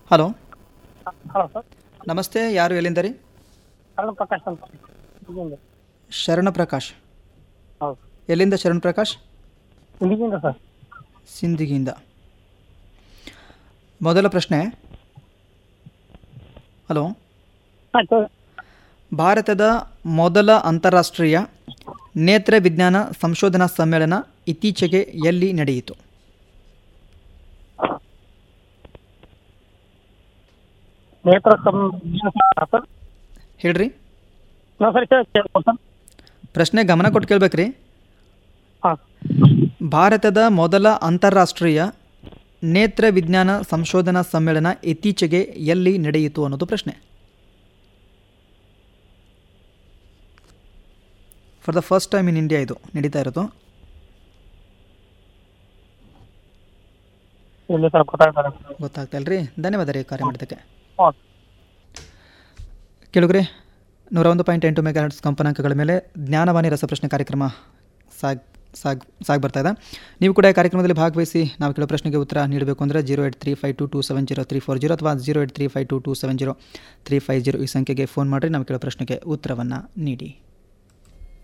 hello hello sir ನಮಸ್ತೆ ಯಾರು ಎಲ್ಲಿಂದ ರೀ ಅರುಣ್ ಪ್ರಕಾಶ್ ಅಂತ ಹಿಂದಿಗಿಂದ ಶರಣ ಪ್ರಕಾಶ್ ಹೌದು ಎಲ್ಲಿಂದ ಶರಣ್ ಪ್ರಕಾಶ್ ಹಿಂದಿಗಿಂದ ಸರ್ ಸಿಂದಗಿಯಿಂದ ಮೊದಲ ಪ್ರಶ್ನೆ ಹಲೋ ಆಯ್ತು ಭಾರತದ ಮೊದಲ ಅಂತಾರಾಷ್ಟ್ರೀಯ ನೇತ್ರ ವಿಜ್ಞಾನ ಸಂಶೋಧನಾ ಸಮ್ಮೇಳನ ಇತ್ತೀಚೆಗೆ ಎಲ್ಲಿ ನಡೆಯಿತು ನೇತ್ರ ಸಂ ಸರ್ ಹೇಳ್ರಿ ನಾವು ಸರಿ ಕೇಳ್ಬೋದು ಸರ್ ಪ್ರಶ್ನೆ ಗಮನ ಕೊಟ್ಟು ಕೇಳ್ಬೇಕ್ರಿ ಹಾಂ ಭಾರತದ ಮೊದಲ ಅಂತಾರಾಷ್ಟ್ರೀಯ ನೇತ್ರ ವಿಜ್ಞಾನ ಸಂಶೋಧನಾ ಸಮ್ಮೇಳನ ಇತ್ತೀಚೆಗೆ ಎಲ್ಲಿ ನಡೆಯಿತು ಅನ್ನೋದು ಪ್ರಶ್ನೆ for the first time in India ಇದು ನಡೀತಾ ಇರೋದು ಇಲ್ಲಿ ಸರ್ ಗೊತ್ತಾಗ್ತಾರೆ ಗೊತ್ತಾಗ್ತಾ ಇಲ್ರಿ ಧನ್ಯವಾದ ರೀ ಕಾರ್ಯ ಮಾಡಿದ್ದಕ್ಕೆ ಹ್ಞೂ ಕೇಳುಗ್ರೆ ನೂರ ಒಂದು ಪಾಯಿಂಟ್ ಎಂಟು ಮೆಗಾ ಹರ್ಟ್ಸ್ ಕಂಪನಾಂಕಗಳ ಮೇಲೆ ಜ್ಞಾನವಾಣಿ ರಸಪ್ರಶ್ನೆ ಕಾರ್ಯಕ್ರಮ ಸಾಗ್ ಸಾಗ್ ಸಾಗಿ ಬರ್ತಾ ಇದೆ ನೀವು ಕೂಡ ಈ ಕಾರ್ಯಕ್ರಮದಲ್ಲಿ ಭಾಗವಹಿಸಿ ನಾವು ಕೇಳೋ ಪ್ರಶ್ನೆಗೆ ಉತ್ತರ ನೀಡಬೇಕು ಅಂದರೆ zero eight three five two two seven zero three four zero ಅಥವಾ zero eight three five two two seven zero three five zero ಈ ಸಂಖ್ಯೆಗೆ ಫೋನ್ ಮಾಡಿರಿ ನಾವು ಕೇಳೋ ಪ್ರಶ್ನೆಗೆ ಉತ್ತರವನ್ನು ನೀಡಿ